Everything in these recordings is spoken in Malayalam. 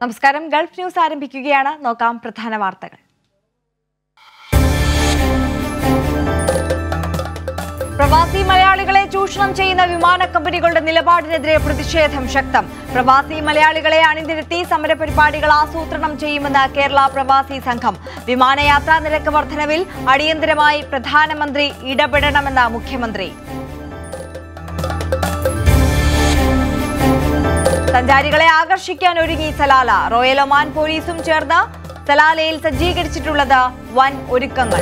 നമസ്കാരം ഗൾഫ് ന്യൂസ് ആരംഭിക്കുകയാണ് നോക്കാം പ്രധാന വാർത്തകൾ പ്രവാസി മലയാളികളെ ചൂഷണം ചെയ്യുന്ന വിമാന കമ്പനികളുടെ നിലപാടിനെതിരെ പ്രതിഷേധം ശക്തം പ്രവാസി മലയാളികളെ അണിനിരത്തി സമരപരിപാടികൾ ആസൂത്രണം ചെയ്യുമെന്ന് കേരള പ്രവാസി സംഘം വിമാനയാത്രാ നിരക്ക് വർധനവിൽ അടിയന്തരമായി പ്രധാനമന്ത്രി ഇടപെടണമെന്ന് മുഖ്യമന്ത്രി സഞ്ചാരികളെ ആകർഷിക്കാൻ ഒരുങ്ങി സലാല റോയൽ ഒമാൻ പോലീസും ചേർന്ന് സലാലയിൽ സജ്ജീകരിച്ചിട്ടുള്ളത് വൻ ഒരുക്കങ്ങൾ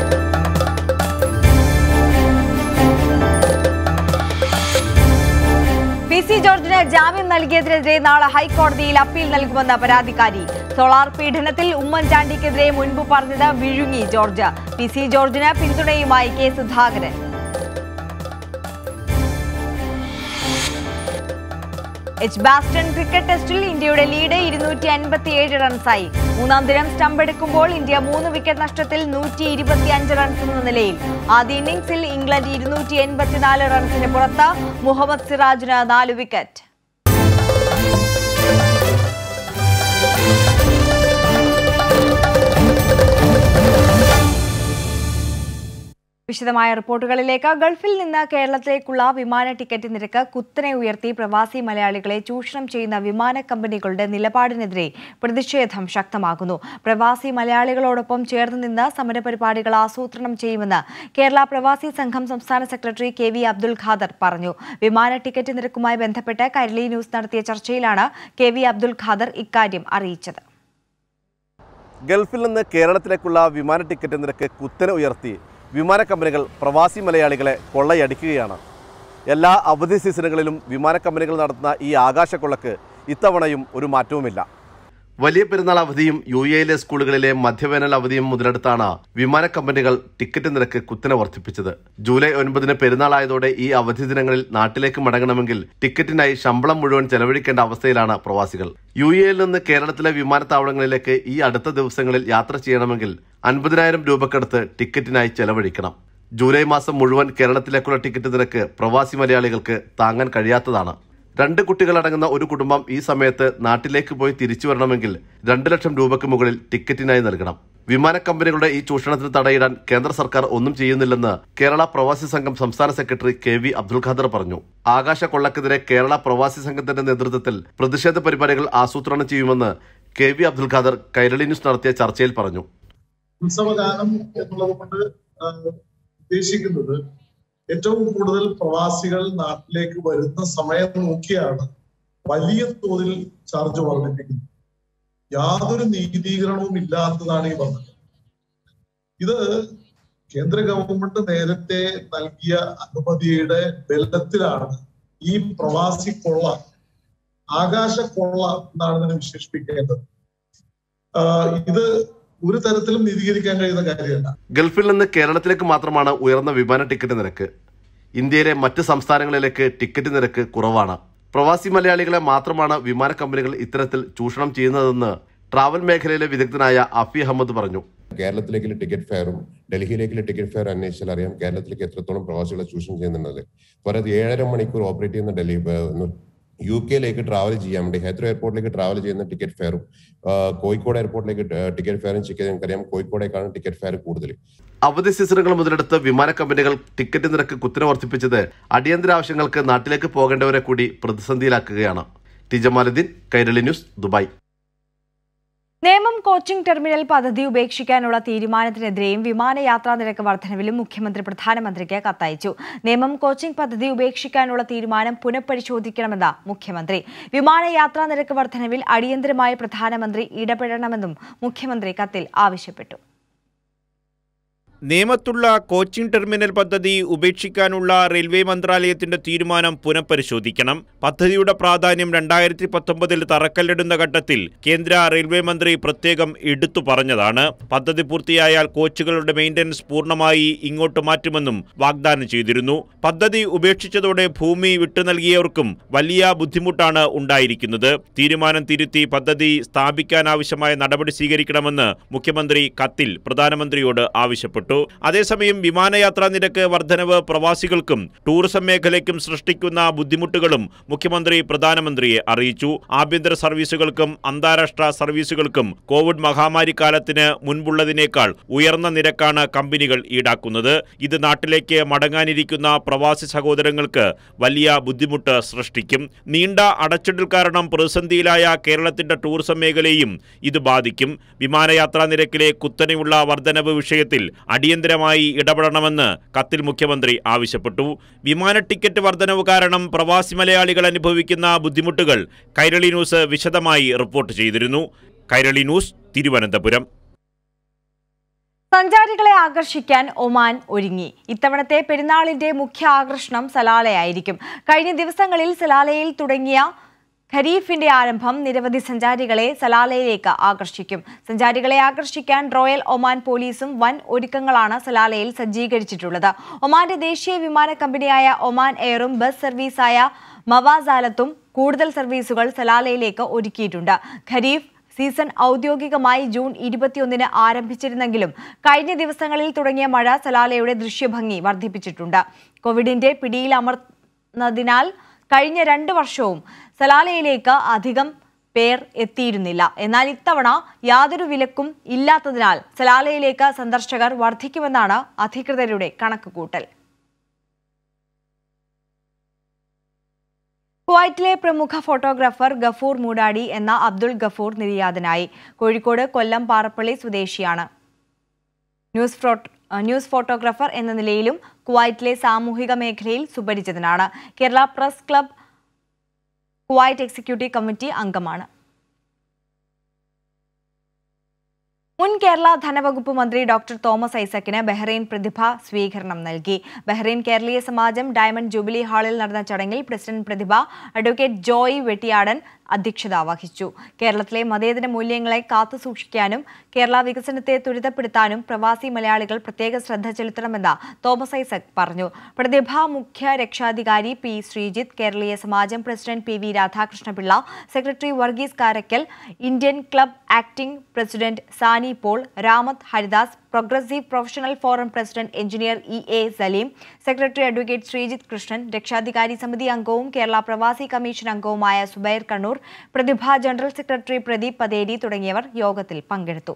പി സി ജോർജിന് ജാമ്യം നൽകിയതിനെതിരെ നാളെ ഹൈക്കോടതിയിൽ അപ്പീൽ നൽകുമെന്ന് പരാതിക്കാരി സോളാർ പീഡനത്തിൽ ഉമ്മൻചാണ്ടിക്കെതിരെ മുൻപ് പറഞ്ഞത് വിഴുങ്ങി ജോർജ് പി സി ജോർജിന് പിന്തുണയുമായി K Sudhakaran Edgbaston cricket ടെസ്റ്റിൽ ഇന്ത്യയുടെ ലീഡ് ഇരുന്നൂറ്റി അൻപത്തിയേഴ് റൺസായി മൂന്നാം ദിനം സ്റ്റംപ് എടുക്കുമ്പോൾ ഇന്ത്യ മൂന്ന് വിക്കറ്റ് നഷ്ടത്തിൽ നൂറ്റി ഇരുപത്തിയഞ്ച് റൺസ് എന്ന നിലയിൽ ആദ്യ ഇന്നിംഗ്സിൽ ഇംഗ്ലണ്ട് ഇരുന്നൂറ്റി എൺപത്തിനാല് റൺസിന് പുറത്ത് മുഹമ്മദ് സിറാജിന് നാല് വിക്കറ്റ് വിശദമായ റിപ്പോർട്ടുകളിലേക്ക് ഗൾഫിൽ നിന്ന് കേരളത്തിലേക്കുള്ള വിമാന ടിക്കറ്റ് നിരക്ക് കുത്തനെ ഉയർത്തി പ്രവാസി മലയാളികളെ ചൂഷണം ചെയ്യുന്ന വിമാന കമ്പനികളുടെ നിലപാടിനെതിരെ പ്രതിഷേധം ശക്തമാകുന്നു പ്രവാസി മലയാളികളോടൊപ്പം ചേർന്ന് നിന്ന് സമരപരിപാടികൾ ആസൂത്രണം ചെയ്യുമെന്ന് കേരള പ്രവാസി സംഘം സംസ്ഥാന secretary K V Abdul Khader പറഞ്ഞു വിമാന ടിക്കറ്റ് നിരക്കുമായി ബന്ധപ്പെട്ട് കൈരളി ന്യൂസ് നടത്തിയ ചർച്ചയിലാണ് കെ വി അബ്ദുൽ ഖാദർ ഇക്കാര്യം അറിയിച്ചത് ഗൾഫിൽ നിന്ന് കേരളത്തിലേക്കുള്ള വിമാന ടിക്കറ്റ് നിരക്ക് കുത്തനെ ഉയർത്തി വിമാന കമ്പനികൾ പ്രവാസി മലയാളികളെ കൊള്ളയടിക്കുകയാണ് എല്ലാ അവധി സീസണുകളിലും വിമാന കമ്പനികൾ നടത്തുന്ന ഈ ആകാശക്കൊള്ളക്ക് ഇത്തവണയും ഒരു മാറ്റവുമില്ല വലിയ പെരുന്നാൾ അവധിയും യു എയിലെ സ്കൂളുകളിലെ മധ്യവേനൽ അവധിയും മുതലെടുത്താണ് വിമാന കമ്പനികൾ ടിക്കറ്റ് നിരക്ക് കുത്തനെ വർദ്ധിപ്പിച്ചത് ജൂലൈ ഒൻപതിന് പെരുന്നാളായതോടെ ഈ അവധി ദിനങ്ങളിൽ നാട്ടിലേക്ക് മടങ്ങണമെങ്കിൽ ടിക്കറ്റിനായി ശമ്പളം മുഴുവൻ ചെലവഴിക്കേണ്ട അവസ്ഥയിലാണ് പ്രവാസികൾ യു എയിൽ നിന്ന് കേരളത്തിലെ വിമാനത്താവളങ്ങളിലേക്ക് ഈ അടുത്ത ദിവസങ്ങളിൽ യാത്ര ചെയ്യണമെങ്കിൽ അൻപതിനായിരം രൂപക്കടുത്ത് ടിക്കറ്റിനായി ചെലവഴിക്കണം ജൂലൈ മാസം മുഴുവൻ കേരളത്തിലേക്കുള്ള ടിക്കറ്റ് നിരക്ക് പ്രവാസി മലയാളികൾക്ക് താങ്ങാൻ കഴിയാത്തതാണ് രണ്ട് കുട്ടികളടങ്ങുന്ന ഒരു കുടുംബം ഈ സമയത്ത് നാട്ടിലേക്ക് പോയി തിരിച്ചു വരണമെങ്കിൽ രണ്ട് ലക്ഷം രൂപയ്ക്ക് മുകളിൽ ടിക്കറ്റിനായി നൽകണം വിമാന കമ്പനികളുടെ ഈ ചൂഷണത്തിന് തടയിടാൻ കേന്ദ്ര സർക്കാർ ഒന്നും ചെയ്യുന്നില്ലെന്ന് കേരള പ്രവാസി സംഘം സംസ്ഥാന secretary K V Abdul Khader പറഞ്ഞു ആകാശ കൊള്ളക്കെതിരെ കേരള പ്രവാസി സംഘത്തിന്റെ നേതൃത്വത്തിൽ പ്രതിഷേധ പരിപാടികൾ ആസൂത്രണം ചെയ്യുമെന്ന് K V Abdul Khader Kairali news നടത്തിയ ചർച്ചയിൽ പറഞ്ഞു ഉത്സവകാലം എന്നുള്ളത് കൊണ്ട് ആ, ഉദ്ദേശിക്കുന്നത് ഏറ്റവും കൂടുതൽ പ്രവാസികൾ നാട്ടിലേക്ക് വരുന്ന സമയം നോക്കിയാണ് വലിയ തോതിൽ ചാർജ് വർദ്ധിപ്പിക്കുന്നത് യാതൊരു നീതീകരണവും ഇല്ലാത്തതാണ് ഈ പറഞ്ഞത് ഇത് കേന്ദ്ര ഗവൺമെന്റ് നേരത്തെ നൽകിയ അനുമതിയുടെ ബലത്തിലാണ് ഈ പ്രവാസി കൊള്ള ആകാശ കൊള്ള എന്നാണ് ഇതിനെ വിശേഷിപ്പിക്കേണ്ടത് ആ, ഇത് ഒരു തരത്തിലും നീതീകരിക്കാൻ കഴിയുന്ന കാര്യമല്ല ഗൾഫിൽ നിന്ന് കേരളത്തിലേക്ക് മാത്രമാണ് ഉയർന്ന വിമാന ടിക്കറ്റ് നിരക്ക് ഇന്ത്യയിലെ മറ്റ് സംസ്ഥാനങ്ങളിലേക്ക് ടിക്കറ്റ് നിരക്ക് കുറവാണ് പ്രവാസി മലയാളികളെ മാത്രമാണ് വിമാന കമ്പനികൾ ഇത്തരത്തിൽ ചൂഷണം ചെയ്യുന്നതെന്ന് ട്രാവൽ മേഖലയിലെ വിദഗ്ധനായ അഫി അഹമ്മദ് പറഞ്ഞു കേരളത്തിലേക്കുള്ള ടിക്കറ്റ് ഫെയറും ഡൽഹിയിലേക്കുള്ള ടിക്കറ്റ് ഫെയർ അന്വേഷിച്ചാൽ അറിയാം കേരളത്തിലേക്ക് എത്രത്തോളം പ്രവാസികളെ ചൂഷണം ചെയ്യുന്നുള്ളത് പോരാത് ഏഴര മണിക്കൂർ ഓപ്പറേറ്റ് ചെയ്യുന്ന ഡൽഹി ഏർ, യു കെയിലേക്ക് ട്രാവൽ ചെയ്യാൻ വേണ്ടി ഹൈദ്രോ എയർപോർട്ടിലേക്ക് ട്രാവൽ ചെയ്യുന്ന ടിക്കറ്റ് ഫെയറും ആ, കോഴിക്കോട് എയർപോർട്ടിലേക്ക് ടിക്കറ്റ് ഫെയറും ചെക്ക് ചെയ്ത് നമുക്കറിയാം കോഴിക്കോടേക്കാണ് ടിക്കറ്റ് ഫെയർ കൂടുതൽ അവധി സീസണുകൾ മുതലെടുത്ത് വിമാന കമ്പനികൾ ടിക്കറ്റ് നിരക്ക് കുത്തനെ വർദ്ധിപ്പിച്ചത് അടിയന്തര ആവശ്യങ്ങൾക്ക് നാട്ടിലേക്ക് പോകേണ്ടവരെ കൂടി പ്രതിസന്ധിയിലാക്കുകയാണ് T Jamaluddin Kairali news Dubai Nemom coaching terminal പദ്ധതി ഉപേക്ഷിക്കാനുള്ള തീരുമാനത്തിനെതിരെയും വിമാനയാത്രാ നിരക്ക് വർധനവിലും മുഖ്യമന്ത്രി പ്രധാനമന്ത്രിക്ക് കത്തയച്ചു നേമം കോച്ചിംഗ് പദ്ധതി ഉപേക്ഷിക്കാനുള്ള തീരുമാനം പുനഃപരിശോധിക്കണമെന്ന് മുഖ്യമന്ത്രി വിമാനയാത്രാ നിരക്ക് വർധനവിൽ അടിയന്തരമായി പ്രധാനമന്ത്രി ഇടപെടണമെന്നും മുഖ്യമന്ത്രി കത്തിൽ ആവശ്യപ്പെട്ടു നേമത്തുള്ള കോച്ചിംഗ് ടെർമിനൽ പദ്ധതി ഉപേക്ഷിക്കാനുള്ള റെയിൽവേ മന്ത്രാലയത്തിന്റെ തീരുമാനം പുനഃപരിശോധിക്കണം പദ്ധതിയുടെ പ്രാധാന്യം രണ്ടായിരത്തി പത്തൊമ്പതിൽ തറക്കല്ലിടുന്ന ഘട്ടത്തിൽ കേന്ദ്ര റെയിൽവേ മന്ത്രി പ്രത്യേകം എടുത്തു പറഞ്ഞതാണ് പദ്ധതി പൂർത്തിയായാൽ കോച്ചുകളുടെ മെയിൻ്റനൻസ് പൂർണ്ണമായി ഇങ്ങോട്ട് മാറ്റുമെന്നും വാഗ്ദാനം ചെയ്തിരുന്നു പദ്ധതി ഉപേക്ഷിച്ചതോടെ ഭൂമി വിട്ടു നൽകിയവർക്കും വലിയ ബുദ്ധിമുട്ടാണ് ഉണ്ടായിരിക്കുന്നത് തീരുമാനം തിരുത്തി പദ്ധതി സ്ഥാപിക്കാനാവശ്യമായ നടപടി സ്വീകരിക്കണമെന്ന് മുഖ്യമന്ത്രി കത്തിൽ പ്രധാനമന്ത്രിയോട് ആവശ്യപ്പെട്ടു ആവശ്യപ്പെട്ടു അതേസമയം വിമാനയാത്രാ നിരക്ക് വർധനവ് പ്രവാസികൾക്കും ടൂറിസം മേഖലയ്ക്കും സൃഷ്ടിക്കുന്ന ബുദ്ധിമുട്ടുകളും മുഖ്യമന്ത്രി പ്രധാനമന്ത്രിയെ അറിയിച്ചു ആഭ്യന്തര സർവീസുകൾക്കും അന്താരാഷ്ട്ര സർവീസുകൾക്കും കോവിഡ് മഹാമാരി കാലത്തിന് മുൻപുള്ളതിനേക്കാൾ ഉയർന്ന നിരക്കാണ് കമ്പനികൾ ഈടാക്കുന്നത് ഇത് നാട്ടിലേക്ക് മടങ്ങാനിരിക്കുന്ന പ്രവാസി സഹോദരങ്ങൾക്ക് വലിയ ബുദ്ധിമുട്ട് സൃഷ്ടിക്കും നീണ്ട അടച്ചിടൽ കാരണം പ്രതിസന്ധിയിലായ കേരളത്തിന്റെ ടൂറിസം മേഖലയും ഇത് ബാധിക്കും വിമാനയാത്രാ നിരക്കിലെ കുത്തനെയുള്ള വർധനവ് വിഷയത്തിൽ അടിയന്തരമായി ഇടപെടണമെന്ന് കത്തിൽ മുഖ്യമന്ത്രി ആവശ്യപ്പെട്ടു വിമാന ടിക്കറ്റ് വർധനവ് കാരണം പ്രവാസി മലയാളികൾ അനുഭവിക്കുന്ന ബുദ്ധിമുട്ടുകൾ കൈരളി ന്യൂസ് വിശദമായി റിപ്പോർട്ട് ചെയ്തിരുന്നു കൈരളി ന്യൂസ് തിരുവനന്തപുരം സഞ്ചാരികളെ ആകർഷിക്കാൻ ഒമാൻ ഒരുങ്ങി ഇത്തവണത്തെ പെരുന്നാളിന്റെ മുഖ്യ ആകർഷണം സലാലയായിരിക്കും കഴിഞ്ഞ ദിവസങ്ങളിൽ സലാലയിൽ തുടങ്ങിയ ഖരീഫിന്റെ ആരംഭം നിരവധി സഞ്ചാരികളെ സലാലയിലേക്ക് ആകർഷിക്കും സഞ്ചാരികളെ ആകർഷിക്കാൻ റോയൽ ഒമാൻ പോലീസും വൻ ഒരുക്കങ്ങളാണ് സലാലയിൽ സജ്ജീകരിച്ചിട്ടുള്ളത് ഒമാന്റെ ദേശീയ വിമാന കമ്പനിയായ ഒമാൻ എയറും ബസ് സർവീസായ മവാസാലത്തും കൂടുതൽ സർവീസുകൾ സലാലയിലേക്ക് ഒരുക്കിയിട്ടുണ്ട് ഖരീഫ് സീസൺ ഔദ്യോഗികമായി ജൂൺ ഇരുപത്തിയൊന്നിന് ആരംഭിച്ചിരുന്നെങ്കിലും കഴിഞ്ഞ ദിവസങ്ങളിൽ തുടങ്ങിയ മഴ സലാലയുടെ ദൃശ്യഭംഗി വർദ്ധിപ്പിച്ചിട്ടുണ്ട് കോവിഡിന്റെ പിടിയിലമർന്നതിനാൽ കഴിഞ്ഞ രണ്ട് വർഷവും സലാലയിലേക്ക് അധികം പേർ എത്തിയിരുന്നില്ല എന്നാൽ ഇത്തവണ യാതൊരു വിലക്കും ഇല്ലാത്തതിനാൽ സലാലയിലേക്ക് സന്ദർശകർ വർദ്ധിക്കുമെന്നാണ് അധികൃതരുടെ കണക്കുകൂട്ടൽ കുവൈറ്റിലെ പ്രമുഖ ഫോട്ടോഗ്രാഫർ ഗഫൂർ മൂടാടി എന്ന അബ്ദുൾ ഗഫൂർ നിര്യാതനായി കോഴിക്കോട് കൊല്ലം പാറപ്പള്ളി സ്വദേശിയാണ് ന്യൂസ് ഫ്രോ- ന്യൂസ് ഫോട്ടോഗ്രാഫർ എന്ന നിലയിലും കുവൈറ്റിലെ സാമൂഹിക മേഖലയിൽ സുപരിചിതനാണ് Kerala press club Kuwait executive committee അംഗമാണ് മുൻ കേരള ധനവകുപ്പ് മന്ത്രി ഡോക്ടർ തോമസ് ഐസക്കിന് ബഹ്റൈൻ പ്രതിഭ സ്വീകരണം നൽകി ബഹ്റൈൻ കേരളീയ സമാജം ഡയമണ്ട് ജൂബിലി ഹാളിൽ നടന്ന ചടങ്ങിൽ പ്രസിഡന്റ് പ്രതിഭ അഡ്വക്കേറ്റ് ജോയ് വെട്ടിയാടൻ അധ്യക്ഷത വഹിച്ചു കേരളത്തിലെ മതേതര മൂല്യങ്ങളെ കാത്തുസൂക്ഷിക്കാനും കേരള വികസനത്തെ ത്വരിതപ്പെടുത്താനും പ്രവാസി മലയാളികൾ പ്രത്യേക ശ്രദ്ധ ചെലുത്തണമെന്ന് തോമസ് ഐസക് പറഞ്ഞു പ്രതിഭ മുഖ്യ രക്ഷാധികാരി P Sreejith Keraleeya Samajam president P V Radhakrishnapillai secretary Varghese Karakkal Indian club acting president Sani Paul Ramath Haridas progressive professional forum president engineer E A Saleem secretary advocate Sreejith Krishnan രക്ഷാധികാരി സമിതി അംഗവും കേരള പ്രവാസി കമ്മീഷൻ അംഗവുമായ സുബൈർ കണ്ണൂർ പ്രതിഭ ജനറൽ സെക്രട്ടറി പ്രദീപ് പതേരി തുടങ്ങിയവർ യോഗത്തിൽ പങ്കെടുത്തു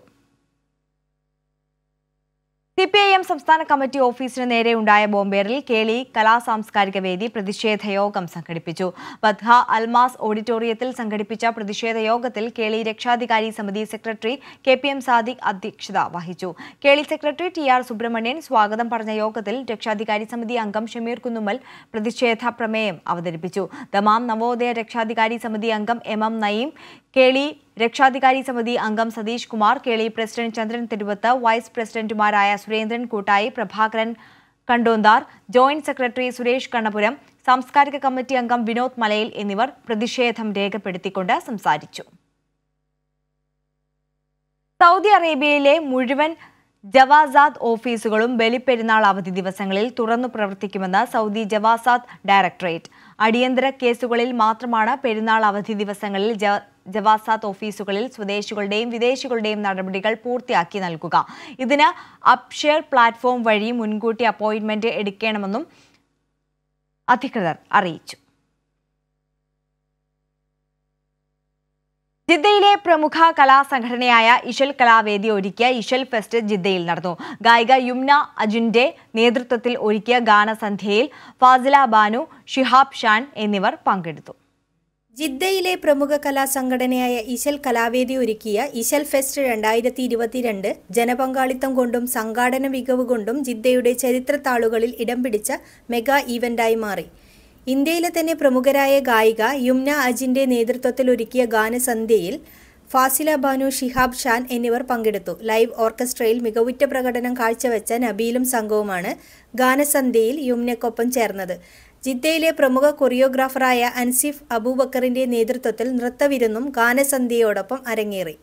സി പി ഐ എം സംസ്ഥാന കമ്മിറ്റി ഓഫീസിന് നേരെ ഉണ്ടായ ബോംബേറിൽ കേളി കലാ സാംസ്കാരിക വേദി പ്രതിഷേധ യോഗം സംഘടിപ്പിച്ചു വദ്ഹ അൽമാസ് ഓഡിറ്റോറിയത്തിൽ സംഘടിപ്പിച്ച പ്രതിഷേധ യോഗത്തിൽ കേളി രക്ഷാധികാരി സമിതി secretary K P M Sadiq അധ്യക്ഷത വഹിച്ചു Keli secretary T R Subramanian സ്വാഗതം പറഞ്ഞ യോഗത്തിൽ രക്ഷാധികാരി സമിതി അംഗം ഷമീർ കുന്നുമ്മൽ പ്രതിഷേധ പ്രമേയം അവതരിപ്പിച്ചു ദമാം നവോദയ രക്ഷാധികാരി സമിതി അംഗം എം എം നയീം കേളി രക്ഷാധികാരി സമിതി അംഗം സതീഷ് കുമാർ കേളി പ്രസിഡന്റ് ചന്ദ്രൻ തിരുവത്ത് വൈസ് പ്രസിഡന്റുമാരായ സുരേന്ദ്രൻ കൂട്ടായി പ്രഭാകരൻ കണ്ടോന്താർ ജോയിന്റ് സെക്രട്ടറി സുരേഷ് കണ്ണപുരം സാംസ്കാരിക കമ്മിറ്റി അംഗം വിനോദ് മലയിൽ എന്നിവർ പ്രതിഷേധം രേഖപ്പെടുത്തിക്കൊണ്ട് സംസാരിച്ചു സൗദി അറേബ്യയിലെ മുഴുവൻ ജവാസാത്ത് ഓഫീസുകളും ബലിപ്പെരുന്നാൾ അവധി ദിവസങ്ങളിൽ തുറന്നു പ്രവർത്തിക്കുമെന്ന് സൗദി ജവാസാത്ത് ഡയറക്ടറേറ്റ് അടിയന്തര കേസുകളിൽ മാത്രമാണ് പെരുന്നാൾ അവധി ദിവസങ്ങളിൽ ജ- ജവാസാത്ത് ഓഫീസുകളിൽ സ്വദേശികളുടെയും വിദേശികളുടെയും നടപടികൾ പൂർത്തിയാക്കി നൽകുക ഇതിന് അപ്ഷെയർ പ്ലാറ്റ്ഫോം വഴി മുൻകൂട്ടി അപ്പോയിന്റ്മെന്റ് എടുക്കണമെന്നും അധികൃതർ അറിയിച്ചു ജിദ്ദയിലെ പ്രമുഖ കലാസംഘടനയായ ഇഷൽ കലാവേദി ഒരുക്കിയ ഇഷൽ ഫെസ്റ്റ് ജിദ്ദയിൽ നടന്നു ഗായിക യുംന അജിന്റെ നേതൃത്വത്തിൽ ഒരുക്കിയ ഗാനസന്ധ്യയിൽ ഫാസില ബാനു ഷിഹാബ് ഷാൻ എന്നിവർ പങ്കെടുത്തു ജിദ്ദയിലെ പ്രമുഖ കലാസംഘടനയായ ഇശൽ കലാവേദി ഒരുക്കിയ ഇശൽ ഫെസ്റ്റ് രണ്ടായിരത്തി ഇരുപത്തിരണ്ട് ജനപങ്കാളിത്തം കൊണ്ടും സംഘാടന മികവ് കൊണ്ടും ജിദ്ദയുടെ ചരിത്രത്താളുകളിൽ ഇടം പിടിച്ച മെഗാ ഈവന്റായി മാറി ഇന്ത്യയിലെ തന്നെ പ്രമുഖരായ ഗായിക യുംന അജിന്റെ നേതൃത്വത്തിൽ ഒരുക്കിയ ഗാനസന്ധ്യയിൽ ഫാസില ബാനു ഷിഹാബ് ഷാൻ എന്നിവർ പങ്കെടുത്തു ലൈവ് ഓർക്കസ്ട്രയിൽ മികവുറ്റ പ്രകടനം കാഴ്ചവെച്ച നബീലും സംഘവുമാണ് ഗാനസന്ധ്യയിൽ യുംനയ്ക്കൊപ്പം ചേർന്നത് ജിദ്ദയിലെ പ്രമുഖ കൊറിയോഗ്രാഫറായ അൻസിഫ് അബൂബക്കറിന്റെ നേതൃത്വത്തിൽ നൃത്തവിരുന്നും ഗാനസന്ധ്യയോടൊപ്പം അരങ്ങേറി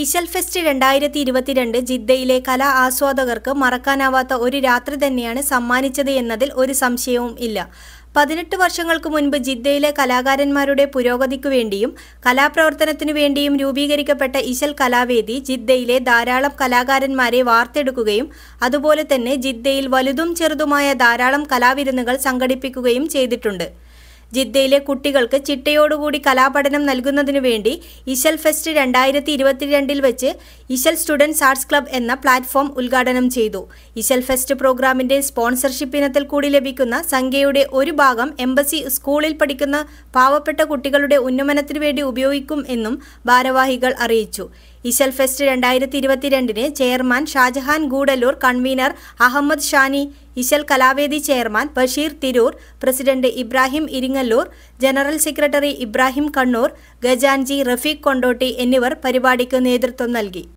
ഇശൽ ഫെസ്റ്റ് രണ്ടായിരത്തി ഇരുപത്തിരണ്ട് ജിദ്ദയിലെ കലാ ആസ്വാദകർക്ക് മറക്കാനാവാത്ത ഒരു രാത്രി തന്നെയാണ് സമ്മാനിച്ചത് എന്നതിൽ ഒരു സംശയവും ഇല്ല പതിനെട്ട് വർഷങ്ങൾക്ക് മുൻപ് ജിദ്ദയിലെ കലാകാരന്മാരുടെ പുരോഗതിക്കു വേണ്ടിയും കലാപ്രവർത്തനത്തിനു വേണ്ടിയും രൂപീകരിക്കപ്പെട്ട ഇശൽ കലാവേദി ജിദ്ദയിലെ ധാരാളം കലാകാരന്മാരെ വാർത്തെടുക്കുകയും അതുപോലെ തന്നെ ജിദ്ദയിൽ വലുതും ചെറുതുമായ ധാരാളം കലാവിരുന്നുകൾ സംഘടിപ്പിക്കുകയും ചെയ്തിട്ടുണ്ട് ജിദ്ദയിലെ കുട്ടികൾക്ക് ചിട്ടയോടുകൂടി കലാപഠനം നൽകുന്നതിനു വേണ്ടി ഇശൽ ഫെസ്റ്റ് രണ്ടായിരത്തി ഇരുപത്തിരണ്ടിൽ വെച്ച് ഇശൽ സ്റ്റുഡൻസ് ആർട്സ് ക്ലബ് എന്ന പ്ലാറ്റ്ഫോം ഉദ്ഘാടനം ചെയ്തു ഇശൽ ഫെസ്റ്റ് പ്രോഗ്രാമിന്റെ സ്പോൺസർഷിപ്പ് ഇനത്തിൽ കൂടി ലഭിക്കുന്ന സംഖ്യയുടെ ഒരു ഭാഗം എംബസി സ്കൂളിൽ പഠിക്കുന്ന പാവപ്പെട്ട കുട്ടികളുടെ ഉന്നമനത്തിനു വേണ്ടി ഉപയോഗിക്കും എന്നും ഭാരവാഹികൾ അറിയിച്ചു ഇശൽ ഫെസ്റ്റ് രണ്ടായിരത്തി ഇരുപത്തിരണ്ടിന് chairman Shajahan Gudalur convener Ahammed Shani Ishal Kalavedi chairman Basheer Tirur president Ibrahim Iringallur general secretary Ibrahim Kannur ഗജാൻജി റഫീഖ് കൊണ്ടോട്ടി എന്നിവർ പരിപാടിക്ക് നേതൃത്വം നൽകി